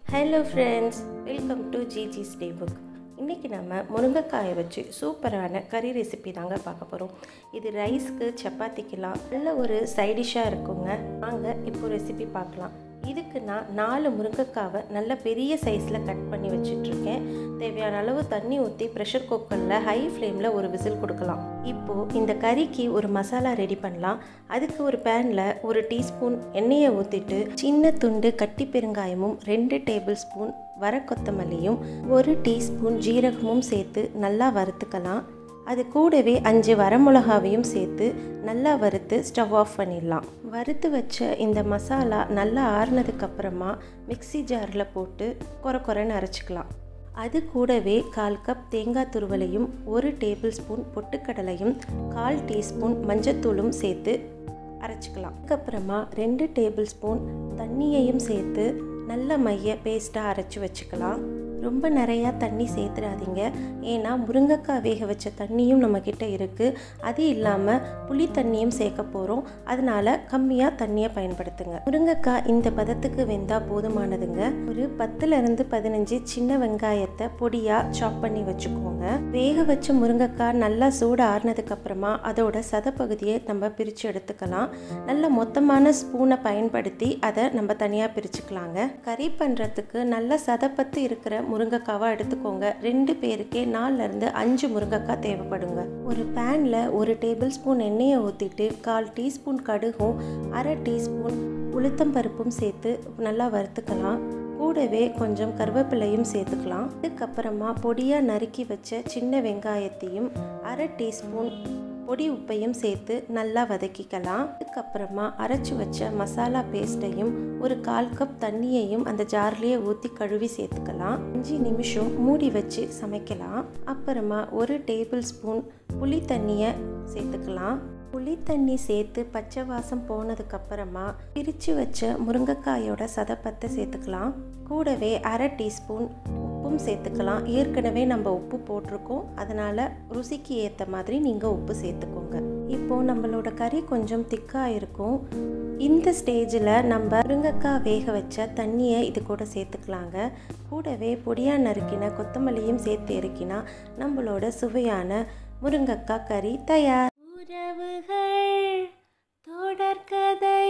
hello friends welcome to GG's day book இன்றைக்கி நம்ம முருங்கைக்காயை வச்சு சூப்பரான கறி ரெசிபி தாங்க பார்க்க போகிறோம் இது ரைஸ்க்கு சப்பாத்திக்கெலாம் நல்ல ஒரு சைடிஷாக இருக்குங்க வாங்க இப்போ ரெசிபி பார்க்கலாம் இதுக்கு நான் நாலு முருங்கைக்காவை நல்ல பெரிய சைஸில் கட் பண்ணி வச்சிட்ருக்கேன் தேவையான அளவு தண்ணி ஊற்றி ப்ரெஷர் குக்கரில் ஹை ஃப்ளேமில் ஒரு விசில் கொடுக்கலாம் இப்போது இந்த கறிக்கு ஒரு மசாலா ரெடி பண்ணலாம் அதுக்கு ஒரு பேனில் ஒரு டீஸ்பூன் எண்ணெயை ஊற்றிட்டு சின்ன துண்டு கட்டி பெருங்காயமும் ரெண்டு டேபிள் ஸ்பூன் வர கொத்தமல்லியும் ஒரு டீஸ்பூன் ஜீரகமும் சேர்த்து நல்லா வறுத்துக்கலாம் அது கூடவே அஞ்சு வரமிளகாவையும் சேர்த்து நல்லா வறுத்து ஸ்டவ் ஆஃப் பண்ணிடலாம் வறுத்து வச்ச இந்த மசாலா நல்லா ஆறுனதுக்கப்புறமா மிக்சி ஜாரில் போட்டு கொர கொரன்னு அரைச்சிக்கலாம் அது கூடவே கால் கப் தேங்காய் துருவலையும் ஒரு டேபிள் ஸ்பூன் பொட்டுக்கடலையும் கால் டீஸ்பூன் மஞ்சத்தூளும் சேர்த்து அரைச்சிக்கலாம் அதுக்கப்புறமா ரெண்டு டேபிள் ஸ்பூன் தண்ணியையும் சேர்த்து நல்ல மைய பேஸ்ட்டாக அரைச்சி வச்சுக்கலாம் ரொம்ப நிறையா தண்ணி சேர்த்துடாதீங்க ஏன்னா முருங்கைக்காய் வேக வச்ச தண்ணியும் நம்மக்கிட்ட இருக்குது அது இல்லாமல் புளி தண்ணியும் சேர்க்க போகிறோம் அதனால் கம்மியாக தண்ணியை பயன்படுத்துங்க முருங்கைக்காய் இந்த பதத்துக்கு வெந்தால் போதுமானதுங்க ஒரு பத்துலேருந்து பதினஞ்சு சின்ன வெங்காயத்தை பொடியாக சாப் பண்ணி வச்சுக்கோங்க வேக வச்ச முருங்கைக்காய் நல்லா சூடு ஆறுனதுக்கப்புறமா அதோட சதப்பகுதியை நம்ம பிரித்து எடுத்துக்கலாம் நல்ல மொத்தமான ஸ்பூனை பயன்படுத்தி அதை நம்ம தனியாக பிரிச்சுக்கலாங்க கறி பண்ணுறதுக்கு நல்ல சதப்பத்து இருக்கிற முருங்கைக்காவை எடுத்துக்கோங்க ரெண்டு பேருக்கே நாலுலேருந்து அஞ்சு முருங்கைக்காய் தேவைப்படுங்க ஒரு பேனில் ஒரு டேபிள் ஸ்பூன் எண்ணெயை ஊற்றிட்டு கால் டீஸ்பூன் கடுகும் அரை டீஸ்பூன் உளுத்தம் பருப்பும் சேர்த்து நல்லா வறுத்துக்கலாம் கூடவே கொஞ்சம் கருவேப்பிலையும் சேர்த்துக்கலாம் அதுக்கப்புறமா பொடியாக நறுக்கி வச்ச சின்ன வெங்காயத்தையும் அரை டீஸ்பூன் பொடி உப்பையும் சேர்த்து நல்லா வதக்கிக்கலாம் அதுக்கப்புறமா அரைச்சி வச்ச மசாலா பேஸ்ட்டையும் ஒரு கால் கப் தண்ணியையும் அந்த ஜார்லேயே ஊற்றி கழுவி சேர்த்துக்கலாம் அஞ்சு நிமிஷம் மூடி வச்சு சமைக்கலாம் அப்புறமா ஒரு டேபிள் ஸ்பூன் புளி தண்ணியை சேர்த்துக்கலாம் புளி தண்ணி சேர்த்து பச்சை வாசம் போனதுக்கப்புறமா பிரித்து வச்ச முருங்கைக்காயோட சதப்பத்தை சேர்த்துக்கலாம் கூடவே அரை டீஸ்பூன் உப்பும் சேர்த்துக்கலாம் ஏற்கனவே நம்ம உப்பு போட்டிருக்கோம் அதனால் ருசிக்கு ஏற்ற மாதிரி நீங்கள் உப்பு சேர்த்துக்கோங்க இப்போது நம்மளோட கறி கொஞ்சம் திக்காக இருக்கும் இந்த ஸ்டேஜில் நம்ம முருங்கைக்காய் வேக வச்ச தண்ணியை இது கூட சேர்த்துக்கலாங்க கூடவே பொடியாக நறுக்கின கொத்தமல்லியும் சேர்த்து இறக்கினா நம்மளோட சுவையான முருங்கைக்காய் கறி தயார் உறவுகள் தொடர்கதை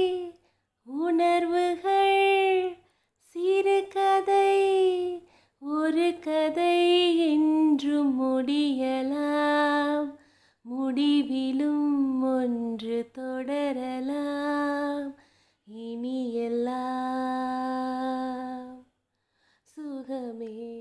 உணர்வுகள் சிறுகதை ஒரு கதை என்றும் முடியலாம் முடிவிலும் ஒன்று தொடரலாம் இனி எல்லாம் சுகமே